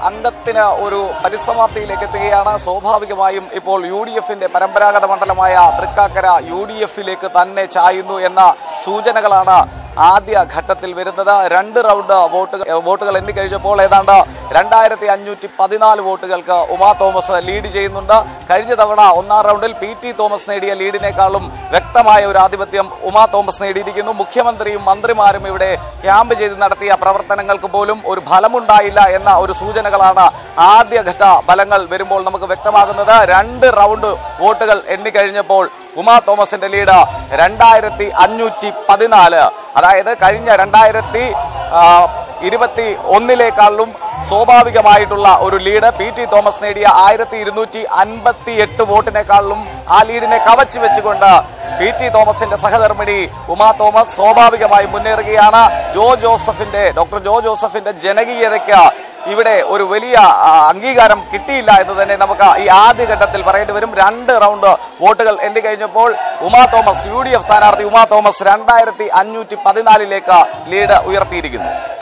അംഗത്തിന് ഒരു പരിസമാപ്തിയിലേക്ക് എത്തുകയാണ് സ്വാഭാവികമായും ഇപ്പോൾ യു ഡി എഫിന്റെ പരമ്പരാഗത മണ്ഡലമായ തൃക്കാക്കര യു ഡി എഫിലേക്ക് തന്നെ ചായുന്നു എന്ന സൂചനകളാണ് ആദ്യ ഘട്ടത്തിൽ വരുന്നത് രണ്ട് റൗണ്ട് വോട്ടുകൾ വോട്ടുകൾ എണ്ണിക്കഴിഞ്ഞപ്പോൾ ഏതാണ്ട് രണ്ടായിരത്തി അഞ്ഞൂറ്റി പതിനാല് വോട്ടുകൾക്ക് ഉമാ തോമസ് ലീഡ് ചെയ്യുന്നുണ്ട് കഴിഞ്ഞ തവണ ഒന്നാം റൗണ്ടിൽ പി ടി തോമസ് നേടിയ ലീഡിനേക്കാളും വ്യക്തമായ ഒരു ആധിപത്യം ഉമാ തോമസ് നേടിയിരിക്കുന്നു മുഖ്യമന്ത്രിയും മന്ത്രിമാരും ഇവിടെ ക്യാമ്പ് ചെയ്ത് നടത്തിയ പ്രവർത്തനങ്ങൾക്ക് പോലും ഒരു ഫലമുണ്ടായില്ല എന്ന ഒരു സൂചനകളാണ് ആദ്യഘട്ട ഫലങ്ങൾ വരുമ്പോൾ നമുക്ക് വ്യക്തമാകുന്നത് രണ്ട് റൗണ്ട് വോട്ടുകൾ എണ്ണിക്കഴിഞ്ഞപ്പോൾ ഉമാ തോമസിന്റെ ലീഡ് രണ്ടായിരത്തി അഞ്ഞൂറ്റി പതിനാല് അതായത് കഴിഞ്ഞ രണ്ടായിരത്തി ആ, ഇരുപത്തി ഒന്നിലേക്കാളും സ്വാഭാവികമായിട്ടുള്ള ഒരു ലീഡ് പി ടി തോമസ് നേടിയ ആയിരത്തി ഇരുന്നൂറ്റി അൻപത്തി എട്ട് വോട്ടിനേക്കാളും ആ ലീഡിനെ കവച്ചു വെച്ചുകൊണ്ട് പി ടി തോമസിന്റെ സഹധർമ്മിണി ഉമാ തോമസ് സ്വാഭാവികമായി മുന്നേറുകയാണ് ജോ ജോസഫിന്റെ ഡോക്ടർ ജോ ജോസഫിന്റെ ജനകീയതയ്ക്ക് ഇവിടെ ഒരു വലിയ ആ, അംഗീകാരം കിട്ടിയില്ല എന്ന് തന്നെ നമുക്ക് ഈ ആദ്യഘട്ടത്തിൽ പറയേണ്ടി വരും രണ്ട് റൗണ്ട് വോട്ടുകൾ എണ്ണി കഴിഞ്ഞപ്പോൾ Uma Thomas U D F സ്ഥാനാർത്ഥി ഉമാ തോമസ് രണ്ടായിരത്തി അഞ്ഞൂറ്റി പതിനാലിലേക്ക് ലീഡ് ഉയർത്തിയിരിക്കുന്നു